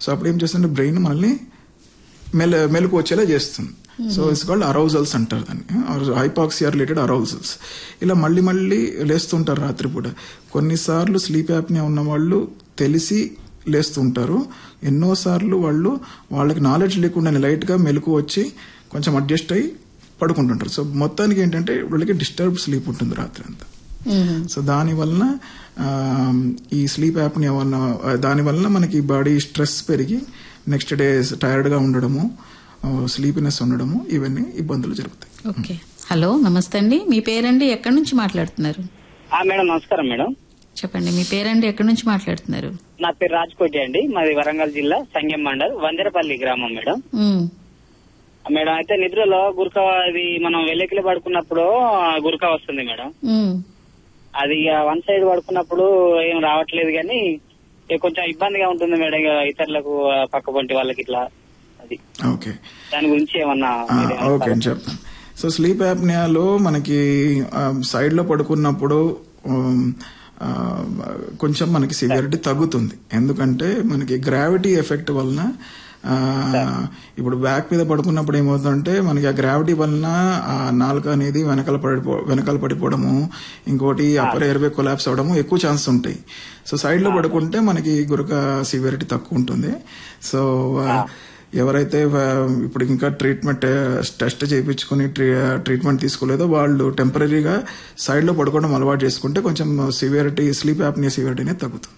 So అప్పుడు ఏం చేస్తుంది బ్రెయిన్ మనల్ని మెల మెలకు వచ్చేలా చేస్తుంది సో ఇట్స్ కాల్డ్ అరౌజల్స్ అంటారు దాన్ని హైపాక్సియా రిలేటెడ్ అరౌజల్స్ ఇలా మళ్ళీ మళ్ళీ లేస్తుంటారు రాత్రిపూట కొన్నిసార్లు స్లీప్ యాప్నియా ఉన్న వాళ్ళు తెలిసి లేస్తుంటారు ఎన్నోసార్లు వాళ్ళు వాళ్ళకి నాలెడ్జ్ లేకుండా లైట్ గా మెలకు వచ్చి కొంచెం అడ్జస్ట్ అయ్యి పడుకుంటుంటారు సో మొత్తానికి ఏంటంటే వాళ్ళకి డిస్టర్బ్ స్లీప్ ఉంటుంది రాత్రి అంతా సో దాని వలన ఆ, ఈ స్లీప్ యాప్ని వలన దాని వలన మనకి బాడీ స్ట్రెస్ పెరిగి నెక్స్ట్ డే టైర్డ్ గా ఉండడము స్లీపినెస్ ఉండడము ఇవన్నీ ఇబ్బందులు జరుగుతాయి ఓకే హలో నమస్తే అండి మీ పేరండి ఎక్కడి నుంచి మాట్లాడుతున్నారు ఆ మేడం నమస్కారం మేడం చెప్పండి మీ పేరండి ఎక్కడి నుంచి మాట్లాడుతున్నారు నా పేరు రాజ్కోటి అండి మాది వరంగల్ జిల్లా సంగెం మండల్ వంజరపల్లి గ్రామం మేడం ఉమ్, మేడం అయితే నిద్రలో గురక అది మనం వెల్లకిలో పడుకున్నప్పుడు ఆ, గురక వస్తుంది మేడం ఉమ్, అది ఇక వన్ సైడ్ పడుకున్నప్పుడు ఏం రావట్లేదు కానీ ఇక కొంచెం ఇబ్బందిగా ఉంటుంది మేడం ఇక ఇతరులకు ఆ, పక్క పొంటి వాళ్ళకి ఇట్లా అది ఓకే దాని గురించి ఏమన్నా ఆ, మీరు ఏమన్నా ఓకే అని చెప్తాను సో స్లీప్ యాప్నియాలో మనకి సైడ్ లో పడుకున్నప్పుడు ఉమ్, ఆ, కొంచెం మనకి సివియరిటీ తగ్గుతుంది ఎందుకంటే మనకి గ్రావిటీ ఎఫెక్ట్ వలన ఆ, ఇప్పుడు బ్యాక్ మీద పడుకున్నప్పుడు ఏమవుతుందంటే మనకి ఆ గ్రావిటీ వలన ఆ నాలుక అనేది వెనకాల పడిపో వెనకాల పడిపోవడము ఇంకోటి అప్పర్ ఎయిర్వే కొలాప్స్ అవడము ఎక్కువ ఛాన్స్ ఉంటాయి సో సైడ్ లో పడుకుంటే మనకి గురక సివియరిటీ తక్కువ ఉంటుంది సో ఆ, ఎవరైతే ఆ, ఇప్పుడు ఇంకా ట్రీట్మెంట్ టెస్ట్ చేయించుకుని ట్రీట్మెంట్ తీసుకోలేదో వాళ్ళు టెంపరీగా సైడ్ లో పడుకోవడం అలవాటు చేసుకుంటే కొంచెం సివియరిటీ స్లీప్ యాప్నియా సివియరిటీ అనేది తగ్గుతుంది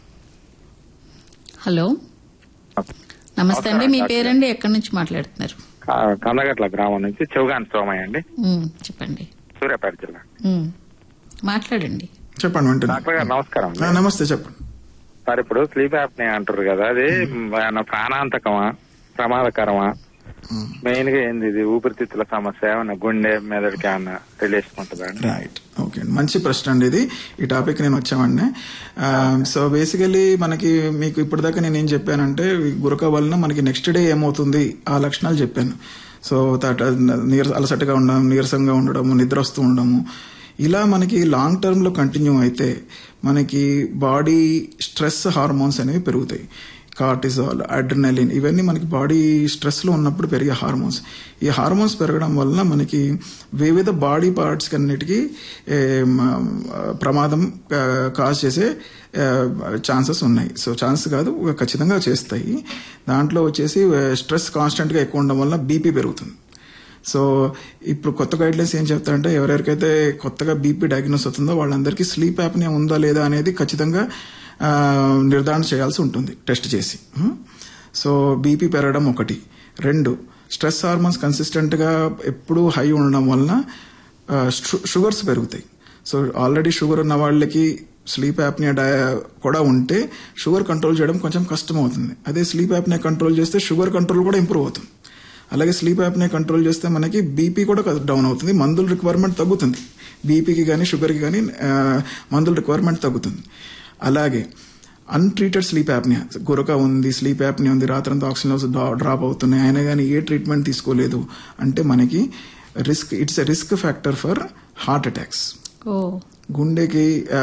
హలో నమస్తే అండి మీ పేరండి ఎక్కడి నుంచి మాట్లాడుతున్నారు కా- కందగట్ల గ్రామం నుంచి చౌగాన్ సోమయ్య అండి ఉమ్, చెప్పండి సూర్యాపేట జిల్లా ఉమ్, మాట్లాడండి చెప్పండి వెంటనే డాక్టర్ గారు నమస్కారం ఆ, అండి నమస్తే చెప్పండి సార్ ఇప్పుడు స్లీప్ యాప్ని అంటారు కదా అది మన ప్రాణాంతకమా ప్రమాదకరమా మెయిన్ గా ఏంది ఇది ఊపిరితిత్తుల సమస్య ఏమన్నా గుండె మెదడుకి ఏమన్నా రిలేషన్ ఉంటుందా అండి రైట్ ఓకే అండి మంచి ప్రశ్న అండి ఇది ఈ టాపిక్ నేను వచ్చామండి సో బేసికలీ మనకి మీకు ఇప్పటిదాకా నేను ఏం చెప్పానంటే ఈ గురక వలన మనకి నెక్స్ట్ డే ఏమవుతుంది ఆ లక్షణాలు చెప్పాను సో తట నీర అలసటగా ఉండడం నీరసంగా ఉండడము నిద్ర వస్తూ ఉండడము ఇలా మనకి లాంగ్ టర్మ్ లో కంటిన్యూ అయితే మనకి బాడీ స్ట్రెస్ హార్మోన్స్ అనేవి పెరుగుతాయి కార్టిజాల్ అడ్రినలిన్ ఇవన్నీ మనకి బాడీ స్ట్రెస్ లో ఉన్నప్పుడు పెరిగే హార్మోన్స్ ఈ హార్మోన్స్ పెరగడం వలన మనకి వివిధ బాడీ పార్ట్స్ అన్నిటికీ ఏం, ఆ, ప్రమాదం కాజ్ చేసే ఛాన్సెస్ ఉన్నాయి సో ఛాన్స్ కాదు ఖచ్చితంగా చేస్తాయి దాంట్లో వచ్చేసి స్ట్రెస్ కాన్స్టెంట్ గా ఎక్కువ ఉండడం వల్ల బీపీ పెరుగుతుంది సో ఇప్పుడు కొత్త గైడ్ లైన్స్ ఏం చెప్తారంటే ఎవరెవరికైతే కొత్తగా బీపీ డయాగ్నోస్ అవుతుందో వాళ్ళందరికీ స్లీప్ యాప్నే ఉందా లేదా అనేది ఖచ్చితంగా ఆ, నిర్ధారణ చేయాల్సి ఉంటుంది టెస్ట్ చేసి ఉం? సో బీపీ పెరగడం ఒకటి రెండు స్ట్రెస్ హార్మోన్స్ కన్సిస్టెంట్ గా ఎప్పుడూ హై ఉండడం వలన ఆ, షు- షుగర్స్ పెరుగుతాయి సో ఆల్రెడీ షుగర్ ఉన్న వాళ్ళకి స్లీప్ యాప్నియా డయా కూడా ఉంటే షుగర్ కంట్రోల్ చేయడం కొంచెం కష్టం అవుతుంది అదే స్లీప్ యాప్నియా కంట్రోల్ చేస్తే షుగర్ కంట్రోల్ కూడా ఇంప్రూవ్ అవుతుంది అలాగే స్లీప్ యాప్ని కంట్రోల్ చేస్తే మనకి బీపీ కూడా డౌన్ అవుతుంది మందుల రిక్వైర్మెంట్ తగ్గుతుంది బీపీకి కానీ షుగర్కి కానీ మందుల రిక్వైర్మెంట్ తగ్గుతుంది అలాగే అన్ట్రీటెడ్ స్లీప్ యాప్నియా గురక ఉంది స్లీప్ యాప్ని ఉంది రాత్రంతా ఆక్సిజన్ లెవెల్స్ డ్రాప్ అవుతున్నాయి అయినా కానీ ఏ ట్రీట్మెంట్ తీసుకోలేదు అంటే మనకి risk it's a risk factor for heart attacks ఓ గుండెకి ఆ,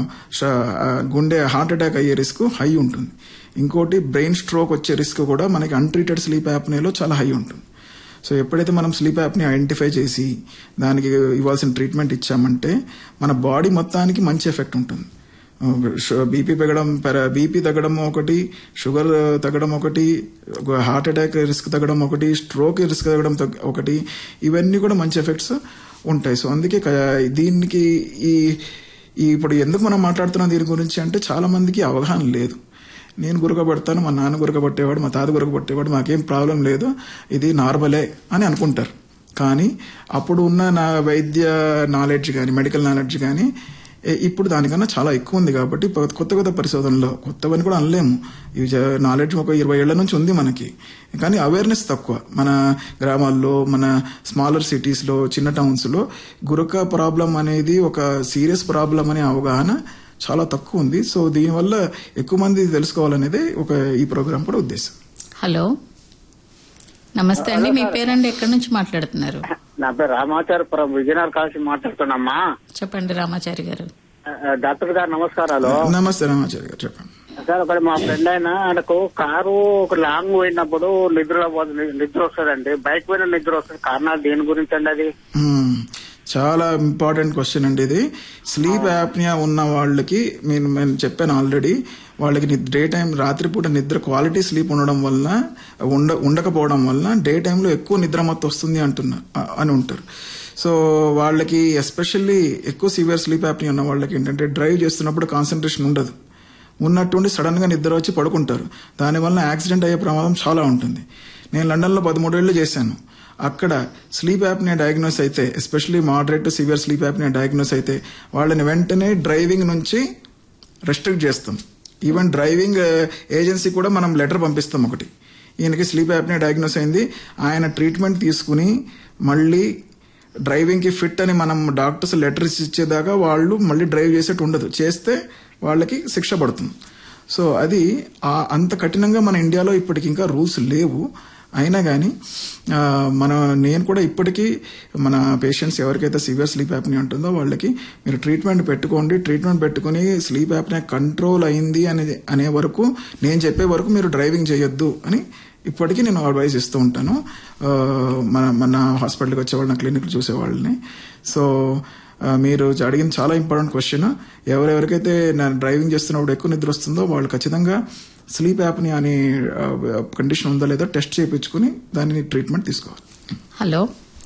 ష- ఆ, గుండె హార్ట్ అటాక్ అయ్యే రిస్క్ హై ఉంటుంది ఇంకోటి బ్రెయిన్ స్ట్రోక్ వచ్చే రిస్క్ కూడా మనకి అన్ట్రీటెడ్ స్లీప్ యాప్నేలో చాలా హై ఉంటుంది సో ఎప్పుడైతే మనం స్లీప్ యాప్ని ఐడెంటిఫై చేసి దానికి ఇవ్వాల్సిన ట్రీట్మెంట్ ఇచ్చామంటే మన బాడీ మొత్తానికి మంచి ఎఫెక్ట్ ఉంటుంది బీపీ పెరగడం బీపీ తగ్గడం ఒకటి షుగర్ తగ్గడం ఒకటి హార్ట్ అటాక్ రిస్క్ తగ్గడం ఒకటి స్ట్రోక్ రిస్క్ తగ్గడం తగ్గ- ఒకటి ఇవన్నీ కూడా మంచి ఎఫెక్ట్స్ ఉంటాయి సో అందుకే క- దీనికి ఈ ఈ ఇప్పుడు ఎందుకు మనం మాట్లాడుతున్నాం దీని గురించి అంటే చాలా మందికి అవగాహన లేదు నేను గురకబడతాను మా నాన్న గురకబట్టేవాడు మా తాత గురకబట్టేవాడు మాకేం ప్రాబ్లం లేదు ఇది నార్మలే అని అనుకుంటారు కానీ అప్పుడు ఉన్న నా వైద్య నాలెడ్జ్ కానీ మెడికల్ నాలెడ్జ్ కానీ ఏ- ఇప్పుడు దానికన్నా చాలా ఎక్కువ ఉంది కాబట్టి కొ- కొత్త కొత్త పరిశోధనలో కొత్తవని కూడా అనలేము ఇవి నాలెడ్జ్ ఒక ఇరవై ఏళ్ల నుంచి ఉంది మనకి కానీ అవేర్నెస్ తక్కువ మన గ్రామాల్లో మన స్మాలర్ సిటీస్ లో చిన్న టౌన్స్ లో గురక ప్రాబ్లం అనేది ఒక సీరియస్ ప్రాబ్లం అనే అవగాహన చాలా తక్కువ ఉంది సో దీనివల్ల ఎక్కువ మంది తెలుసుకోవాలనేది ఒక ఈ ప్రోగ్రాం కూడా ఉద్దేశం హలో నమస్తే అండి మీ పేరండి ఎక్కడి నుంచి మాట్లాడుతున్నారు నా పేరు రామాచారపురం విజయనగరం కాల్సి మాట్లాడుతున్నామ్మా చెప్పండి రామాచారి గారు ఆ, డాక్టర్ గారు నమస్కారాలు నమస్తే రామాచారి గారు చెప్పండి సార్ ఒకటి మా ఫ్రెండ్ అయినా ఆయనకు కారు ఒక లాంగ్ పోయినప్పుడు నిద్ర పోతుంది- నిద్ర వస్తుందండి బైక్ పోయిన నిద్ర వస్తుంది కారణాలు దేని గురించి అండి అది మ్మ్. చాలా ఇంపార్టెంట్ క్వశ్చన్ అండి ఇది స్లీప్ యాప్నియా ఉన్న వాళ్ళకి నేను నేను చెప్పాను ఆల్రెడీ వాళ్ళకి డే టైం రాత్రిపూట నిద్ర క్వాలిటీ స్లీప్ ఉండడం వల్ల ఉండ ఉండకపోవడం వల్ల డే టైంలో ఎక్కువ నిద్ర మత్తు వస్తుంది అంటున్నారు అ- అని ఉంటారు సో వాళ్ళకి ఎస్పెషల్లీ ఎక్కువ సివియర్ స్లీప్ యాప్ని ఉన్న వాళ్ళకి ఏంటంటే డ్రైవ్ చేస్తున్నప్పుడు కాన్సన్ట్రేషన్ ఉండదు ఉన్నట్టుండి సడన్ గా నిద్ర వచ్చి పడుకుంటారు దానివల్ల యాక్సిడెంట్ అయ్యే ప్రమాదం చాలా ఉంటుంది నేను లండన్లో పదమూడేళ్లు చేశాను అక్కడ స్లీప్ యాప్ని డయాగ్నోస్ అయితే especially moderate to severe sleep apnoea diagnose అయితే వాళ్ళని వెంటనే డ్రైవింగ్ నుంచి రెస్ట్రిక్ట్ చేస్తాం ఈవెన్ డ్రైవింగ్ ఏజెన్సీ కూడా మనం లెటర్ పంపిస్తాం ఒకటి ఈయనకి స్లీప్ యాప్ని డయాగ్నోస్ అయింది ఆయన ట్రీట్మెంట్ తీసుకుని మళ్ళీ డ్రైవింగ్ కి ఫిట్ అని మనం డాక్టర్స్ లెటర్స్ ఇచ్చేదాకా వాళ్ళు మళ్ళీ డ్రైవ్ చేసేట్టు ఉండదు చేస్తే వాళ్ళకి శిక్ష పడుతుంది సో అది ఆ- అంత కఠినంగా మన ఇండియాలో ఇప్పటికి ఇంకా రూల్స్ లేవు అయినా కానీ మన నేను కూడా ఇప్పటికీ మన పేషెంట్స్ ఎవరికైతే సివియర్ స్లీప్ యాప్ని ఉంటుందో వాళ్ళకి మీరు ట్రీట్మెంట్ పెట్టుకోండి ట్రీట్మెంట్ పెట్టుకుని స్లీప్ యాప్ని కంట్రోల్ అయింది అనే అనే వరకు నేను చెప్పే వరకు మీరు డ్రైవింగ్ చేయొద్దు అని ఇప్పటికీ నేను అడ్వైజ్ ఇస్తూ ఉంటాను ఆ, మన మన హాస్పిటల్కి వచ్చేవాళ్ళు నా క్లినిక్ చూసే వాళ్ళని సో ఆ, మీరు అడిగిన చాలా ఇంపార్టెంట్ క్వశ్చన్ ఎవరెవరికైతే నేను డ్రైవింగ్ చేస్తున్నప్పుడు ఎక్కువ నిద్ర వస్తుందో వాళ్ళు ఖచ్చితంగా స్లీప్ యాప్ని అని కండిషన్ ఉందో లేదో టెస్ట్ చేయించుకుని దాన్ని ట్రీట్మెంట్ తీసుకోవాలి హలో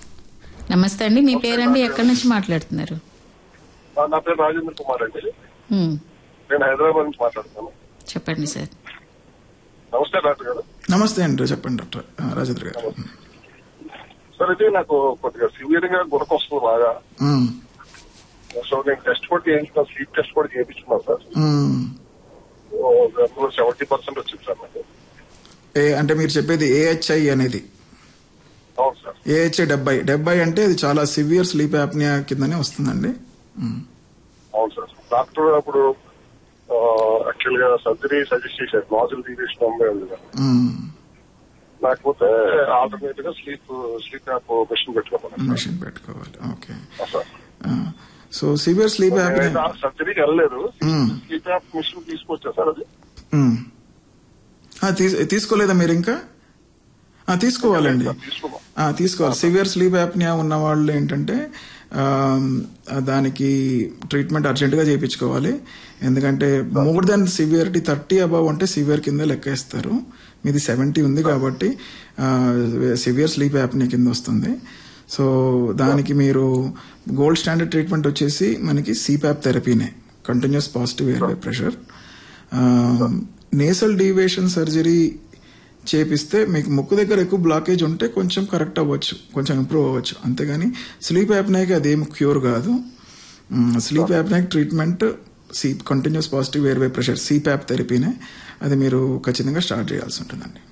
నమస్తే అండి మీ పేరండి ఎక్కడి నుంచి మాట్లాడుతున్నారు ఆ, నా పేరు రాజేంద్ర కుమార్ అండి ఉమ్, నేను హైదరాబాద్ నుంచి మాట్లాడుతున్నాను చెప్పండి సార్ నమస్తే డాక్టర్ గారు నమస్తే అండి చెప్పండి డాక్టర్ ఆ, రాజేంద్ర గారు సార్ అయితే నాకు కొద్దిగా సివియర్ గా గుణకం వస్తుంది బాగా ఉమ్, సో నేను టెస్ట్ కూడా చేయించుకున్నాను స్లీప్ టెస్ట్ కూడా చేయించుకున్నాను సార్ ఉమ్. ఓ, అందులో సెవెంటీ పర్సెంట్ వచ్చింది సార్ నాకు ఏ అంటే మీరు చెప్పేది ఏహెచ్ఐ అనేది అవును సార్ ఏహెచ్ఐ డెబ్బై డెబ్బై అంటే ఇది చాలా సివియర్ స్లీప్ యాప్నియా కిందనే వస్తుందండి ఉమ్. అవును సార్ డాక్టర్ అప్పుడు యాక్చువల్ గా సర్జరీ సజెస్ట్ చేశారు నాజుల్ డీవియేషన్ అమ్మాయి ఉంది కదా ఉమ్. లేకపోతే ఆల్టర్నేట్ గా స్లీప్ స్లీప్ యాప్ మెషిన్ పెట్టుకోమన్నారు మెషిన్ పెట్టుకోవాలి ఓకే సార్ ఆ, సో సివియర్ స్లీప్ యాప్ సర్జరీకి వెళ్ళలేదు మ్మ్. స్లీప్ యాప్ మిషన్ తీసుకొచ్చా సార్ అది తీసుకోలేదా మీరు ఇంకా ఆ, తీసుకోవాలండి తీసుకున్నాం ఆ, తీసుకోవాలి సివియర్ స్లీప్ యాప్నియా ఉన్న వాళ్ళు ఏంటంటే ఆ, దానికి ట్రీట్మెంట్ అర్జెంటుగా చేయించుకోవాలి ఎందుకంటే more than severity thirty above అంటే సివియర్ కింద లెక్కేస్తారు మీది సెవెంటీ ఉంది కాబట్టి సివియర్ స్లీప్ యాప్ని కింద వస్తుంది సో దానికి మీరు గోల్డ్ స్టాండర్డ్ ట్రీట్మెంట్ వచ్చేసి మనకి సిప్యాప్ థెరపీనే continuous positive airway pressure nasal deviation surgery చేపిస్తే మీకు ముక్కు దగ్గర ఎక్కువ బ్లాకేజ్ ఉంటే కొంచెం కరెక్ట్ అవ్వచ్చు కొంచెం ఇంప్రూవ్ అవ్వచ్చు అంతేగాని స్లీప్ యాప్నాకి అదేం క్యూర్ కాదు sleep apnoea treatment C continuous positive airway pressure CPAP థెరపీనే అది మీరు ఖచ్చితంగా స్టార్ట్ చేయాల్సి ఉంటుందండి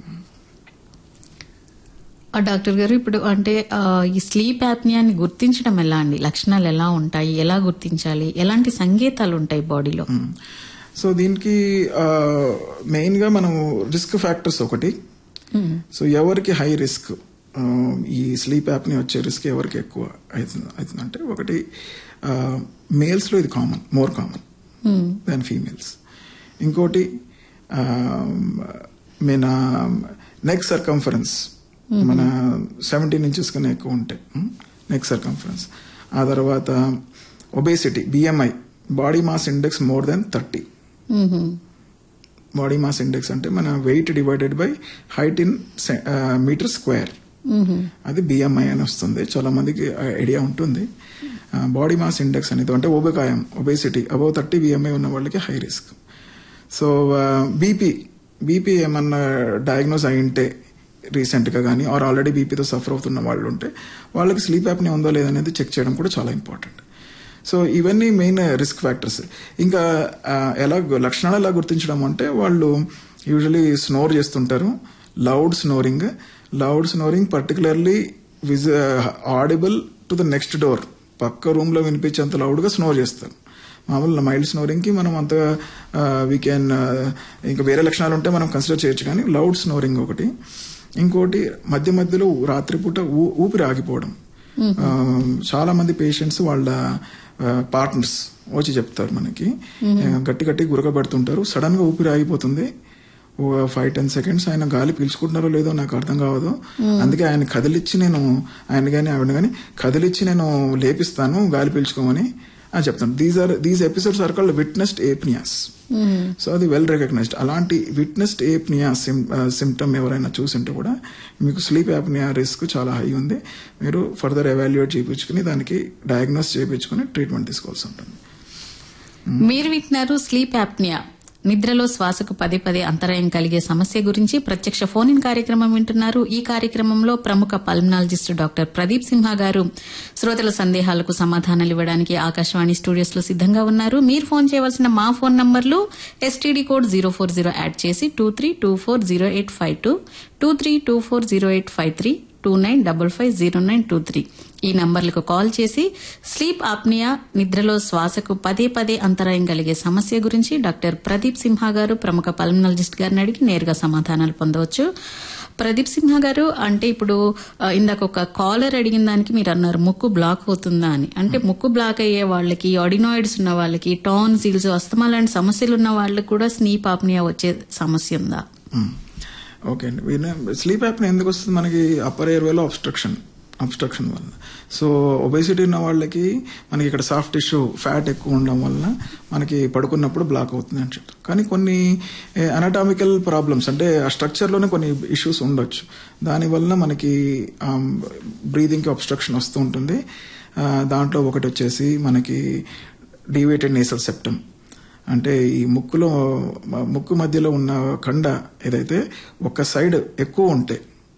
ఆ, డాక్టర్ గారు ఇప్పుడు అంటే ఆ, ఈ స్లీప్ యాప్నియాని గుర్తించడం ఎలా అండి లక్షణాలు ఎలా ఉంటాయి ఎలా గుర్తించాలి ఎలాంటి సంకేతాలు ఉంటాయి బాడీలో సో దీనికి మెయిన్ గా మనం రిస్క్ ఫ్యాక్టర్స్ ఒకటి సో ఎవరికి హై రిస్క్ ఈ స్లీప్ యాప్ని వచ్చే రిస్క్ ఎవరికి ఎక్కువ అవుతుంది అవుతుందంటే ఒకటి మేల్స్ లో ఇది common more common than females ఇంకోటి మన నెక్ సర్కంఫరెన్స్ మన సెవెంటీన్ ఇంచెస్ కన్నా ఎక్కువ ఉంటాయి నెక్ సర్కంఫరెన్స్ ఆ తర్వాత obesity BMI body mass index more than thirty body mass index అంటే మన weight divided by height in metre square అది బిఎంఐ అని వస్తుంది చాలా మందికి ఐడియా ఉంటుంది బాడీ మాస్ ఇండెక్స్ అనేది అంటే ఓబకాయం ఒబేసిటీ అబౌవ్ థర్టీ బిఎంఐ ఉన్న వాళ్ళకి high risk so BP BP ఏమన్నా డయాగ్నోస్ అయి ఉంటే రీసెంట్ గా కానీ ఆర్ ఆల్రెడీ బీపీతో సఫర్ అవుతున్న వాళ్ళు ఉంటే వాళ్ళకి స్లీప్ యాప్ని ఉందో లేదనేది చెక్ చేయడం కూడా చాలా ఇంపార్టెంట్ సో ఇవన్నీ మెయిన్ రిస్క్ ఫ్యాక్టర్స్ ఇంకా ఆ, ఎలా లక్షణాలు ఎలా గుర్తించడం అంటే వాళ్ళు యూజువలీ స్నోర్ చేస్తుంటారు loud snoring loud snoring particularly with audible to the next door పక్క రూమ్ లో వినిపించేంత లౌడ్ గా స్నోర్ చేస్తారు మామూలు మైల్డ్ స్నోరింగ్ కి మనం అంత వీ కెన్ ఇంకా వేరే లక్షణాలు ఉంటే మనం కన్సిడర్ చేయొచ్చు కానీ లౌడ్ స్నోరింగ్ ఒకటి ఇంకోటి మధ్య మధ్యలో రాత్రిపూట ఊ- ఊపిరి ఆగిపోవడం ఆ, చాలా మంది పేషెంట్స్ వాళ్ళ పార్ట్నర్స్ వచ్చి చెప్తారు మనకి గట్టి గట్టి గురకబడుతుంటారు సడన్ గా ఊపిరి ఆగిపోతుంది ఒక ఫైవ్ టెన్ సెకండ్స్ ఆయన గాలి పీల్చుకుంటున్నారో లేదో నాకు అర్థం కావదు అందుకే ఆయన కదిలిచ్చి నేను ఆయన కానీ ఆవిడ కానీ కదిలిచ్చి నేను లేపిస్తాను గాలి పీల్చుకోమని అని చెప్తాను these are these episodes are called witnessed apnoeas so అది వెల్ రికగ్నైజ్డ్ అలాంటి విట్నెస్డ్ ఏప్నియా సిమ్టమ్ ఎవరైనా చూసింటే కూడా మీకు స్లీప్ యాప్నియా రిస్క్ చాలా హై ఉంది మీరు ఫర్దర్ ఎవాల్యుయేట్ చేయించుకుని దానికి డయాగ్నోస్ చేయించుకుని ట్రీట్మెంట్ తీసుకోవాల్సి ఉంటుంది మీరు వింటున్నారు స్లీప్ యాప్నియా నిద్రలో శ్వాసకు పదే పదే అంతరాయం కలిగే సమస్య గురించి ప్రత్యక్ష ఫోన్ ఇన్ కార్యక్రమం వింటున్నారు ఈ కార్యక్రమంలో ప్రముఖ పల్మనాలజిస్ట్ డాక్టర్ ప్రదీప్ సింహ గారు శ్రోతల సందేహాలకు సమాధానాలు ఇవ్వడానికి ఆకాశవాణి స్టూడియోస్ లో సిద్ధంగా ఉన్నారు మీరు ఫోన్ చేయవలసిన మా ఫోన్ నంబర్లు STD code zero four zero add చేసి two three two four zero eight five two two three two four zero eight five three two nine double five zero nine two three ఈ నంబర్లకు call చేసి sleep apnoea నిద్రలో శ్వాసకు పదే పదే అంతరాయం కలిగే సమస్య గురించి డాక్టర్ ప్రదీప్ సింహ గారు ప్రముఖ పల్మనాలజిస్ట్ గారిని అడిగి నేరుగా సమాధానాలు పొందవచ్చు ప్రదీప్ సింహ గారు అంటే ఇప్పుడు ఆ, ఇందాక ఒక కాలర్ అడిగిన దానికి మీరు అన్నారు ముక్కు బ్లాక్ అవుతుందా అని అంటే ముక్కు బ్లాక్ అయ్యే వాళ్ళకి ఆడినాయిడ్స్ ఉన్న వాళ్ళకి టాన్సిల్స్ అస్తమా లాంటి సమస్యలు ఉన్న వాళ్ళకి కూడా స్లీప్ ఆప్నియా వచ్చే సమస్య ఉందా మ్మ్. ఓకే అండి వీణ- స్లీప్ యాప్ ఎందుకు వస్తుంది మనకి అప్పర్ ఎయిర్వేలో అబ్స్ట్రక్షన్ అబ్స్ట్రక్షన్ వల్ల సో ఒబేసిటీ ఉన్న వాళ్ళకి మనకి ఇక్కడ సాఫ్ట్ టిష్యూ ఫ్యాట్ ఎక్కువ ఉండడం వల్ల మనకి పడుకున్నప్పుడు బ్లాక్ అవుతుంది అని చెప్తారు కానీ కొన్ని అనటామికల్ ప్రాబ్లమ్స్ అంటే ఆ స్ట్రక్చర్లోనే కొన్ని ఇష్యూస్ ఉండొచ్చు దానివల్ల మనకి బ్రీదింగ్కి అబ్స్ట్రక్షన్ వస్తూ ఉంటుంది ఆ, దాంట్లో ఒకటి వచ్చేసి మనకి డివేటెడ్ నేసల్ సెప్టమ్ అంటే ఈ ముక్కులో మ- ముక్కు మధ్యలో ఉన్న కండ ఏదైతే ఒక సైడ్ ఎక్కువ ఉంటే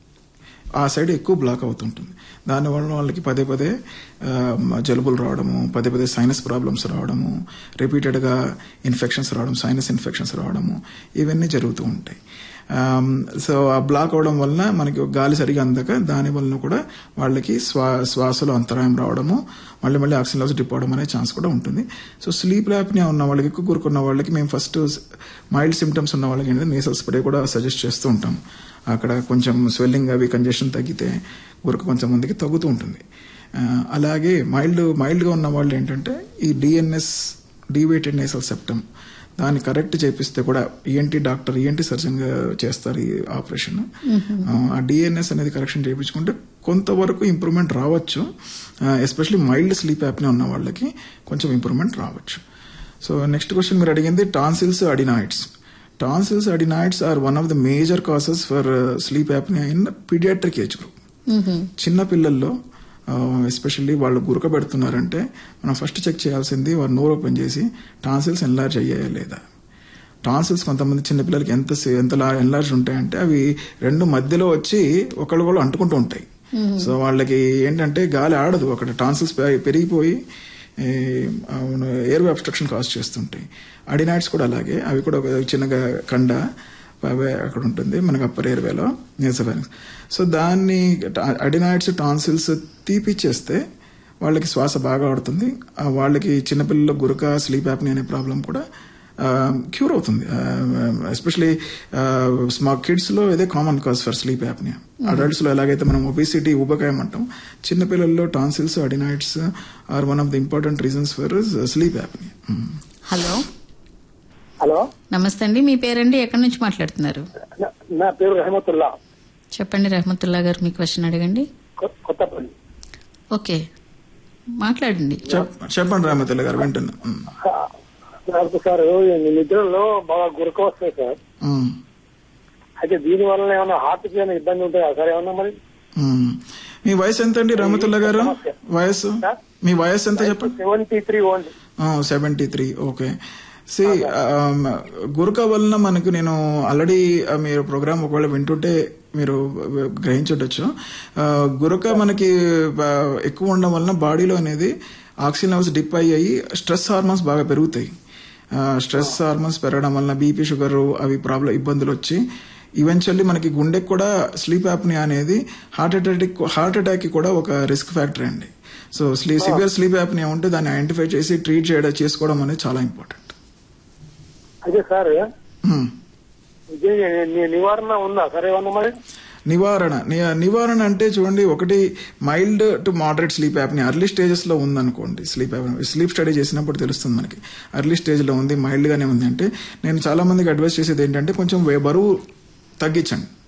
ఆ సైడ్ ఎక్కువ బ్లాక్ అవుతుంటుంది దానివల్ల వాళ్ళకి పదే పదే ఆ, జలుబులు రావడము పదే పదే సైనస్ ప్రాబ్లమ్స్ రావడము రిపీటెడ్గా ఇన్ఫెక్షన్స్ రావడం సైనస్ ఇన్ఫెక్షన్స్ రావడము ఇవన్నీ జరుగుతూ ఉంటాయి ఆమ్, సో ఆ బ్లాక్ అవడం వలన మనకి గాలి సరిగా అందక దాని వలన కూడా వాళ్ళకి శ్వా శ్వాసలో అంతరాయం రావడము మళ్ళీ మళ్ళీ ఆక్సిజన్ లెవెల్స్ డిప్ అవడం అనే ఛాన్స్ కూడా ఉంటుంది సో స్లీప్ ల్యాప్నియా ఉన్న వాళ్ళకి ఎక్కువ కూరుకున్న వాళ్ళకి మేము ఫస్ట్ మైల్డ్ సిమ్టమ్స్ ఉన్న వాళ్ళకి ఏంటంటే నేసల్ స్ప్రే కూడా సజెస్ట్ చేస్తూ ఉంటాం అక్కడ కొంచెం స్వెల్లింగ్ అవి కంజెషన్ తగ్గితే గురక కొంచెం మందికి తగ్గుతూ ఉంటుంది ఆ, అలాగే మైల్డ్ మైల్డ్గా ఉన్న వాళ్ళు ఏంటంటే ఈ డిఎన్ఎస్ డివేటెడ్ నేసల్ సెప్టమ్ దాన్ని కరెక్ట్ చేపిస్తే కూడా ఈఎన్టీ డాక్టర్ ఈఎన్టీ సర్జన్ గా చేస్తారు ఈ ఆపరేషన్ ఆ డిఎన్ఎస్ అనేది కరెక్షన్ చేయించుకుంటే కొంతవరకు ఇంప్రూవ్మెంట్ రావచ్చు ఎస్పెషలీ మైల్డ్ స్లీప్ యాప్నే ఉన్న వాళ్ళకి కొంచెం ఇంప్రూవ్మెంట్ రావచ్చు సో నెక్స్ట్ క్వశ్చన్ మీరు అడిగింది tonsils adenoids tonsils adenoids are one of the major causes for sleep apnoea in paediatric age group చిన్న పిల్లల్లో ఎస్పెషల్లీ వాళ్ళు గురక పెడుతున్నారంటే మనం ఫస్ట్ చెక్ చేయాల్సింది వారు నోరు ఓపెన్ చేసి టాన్సిల్స్ ఎన్లార్జ్ అయ్యాయా లేదా టాన్సిల్స్ కొంతమంది చిన్నపిల్లలకి ఎంత సే- ఎంత ఎన్లార్జ్ ఉంటాయంటే అవి రెండు మధ్యలో వచ్చి ఒకళ్ళు కూడా అంటుకుంటూ ఉంటాయి సో వాళ్ళకి ఏంటంటే గాలి ఆడదు అక్కడ టాన్సిల్స్ పెరిగిపోయి ఎయిర్ అబ్స్ట్రక్షన్ కాజ్ చేస్తుంటాయి అడినాయిడ్స్ కూడా అలాగే అవి కూడా ఒక చిన్నగా కండ అవే అక్కడ ఉంటుంది మనకి అప్పర్ ఎయిర్వేలో నేసఫారింగ్స్ సో దాన్ని అడినాయిడ్స్ టాన్సిల్స్ తీపిచ్చేస్తే వాళ్ళకి శ్వాస బాగా ఆడుతుంది ఆ వాళ్ళకి చిన్నపిల్లల గురక స్లీప్ యాప్ని అనే ప్రాబ్లం కూడా క్యూర్ అవుతుంది ఎస్పెషలీ స్మా కిడ్స్ లో ఇదే common cause for sleep apnoea adults లో ఎలాగైతే మనం ఒబిసిటీ ఊబకాయం అంటాం చిన్నపిల్లల్లో tonsils adenoids are one of the important reasons for sleep apnoea hello hello నమస్తే అండి మీ పేరండి ఎక్కడి నుంచి మాట్లాడుతున్నారు నా- నా పేరు రహమతుల్లా చెప్పండి రహమతుల్లా గారు మీ క్వశ్చన్ అడగండి కొ- కొత్తపల్లి ఓకే మాట్లాడండి చెప్పండి రామతల్లి గారు వింటున్నా మ్. నాకు సార్ ఈ నిద్రలో బాగా గురక వస్తాయి సార్ మ్. అయితే దీని వల్ల ఏమైనా హార్ట్ కి ఏమైనా ఇబ్బంది ఉంటుందా సార్ ఏమన్నా మరి మ్మ్. మీ వయసు ఎంత అండి రహమతుల్లా గారు వయసు మీ వయసు ఎంత చెప్పండి seventy three only seventy three okay సి గురక వలన మనకు నేను ఆల్రెడీ మీరు ప్రోగ్రామ్ ఒకవేళ వింటుంటే మీరు గ్రహించుండొచ్చు ఆ, గురక మనకి ఆ, ఎక్కువ ఉండడం వలన బాడీలో అనేది ఆక్సిజన్ లెవెల్స్ డిప్ అయ్యాయి స్ట్రెస్ హార్మోన్స్ బాగా పెరుగుతాయి స్ట్రెస్ హార్మోన్స్ పెరగడం వలన బీపీ షుగర్ అవి ప్రాబ్లం ఇబ్బందులు వచ్చి ఈవెన్చువల్లీ మనకి గుండెకి కూడా స్లీప్ యాప్ని అనేది హార్ట్ అటాక్ హార్ట్ అటాక్ కి కూడా ఒక రిస్క్ ఫ్యాక్టర్ అండి సో స్లీ సివియర్ స్లీప్ యాప్ని ఉంటే దాన్ని ఐడెంటిఫై చేసి ట్రీట్ చేయడం చేసుకోవడం అనేది చాలా ఇంపార్టెంట్ అయితే సార్ హ్మ్. ఇది ని- నివారణ ఉందా సార్ ఏమన్నా మరి నివారణ ని- నివారణ అంటే చూడండి ఒకటి mild to moderate sleep apnoea early stages లో ఉందనుకోండి స్లీప్ యాప్ స్లీప్ స్టడీ చేసినప్పుడు తెలుస్తుంది మనకి అర్లీ స్టేజ్ లో ఉంది మైల్డ్ గానే ఉంది అంటే నేను చాలా మందికి అడ్వైస్ చేసేది ఏంటంటే కొంచెం వే- బరువు తగ్గించండి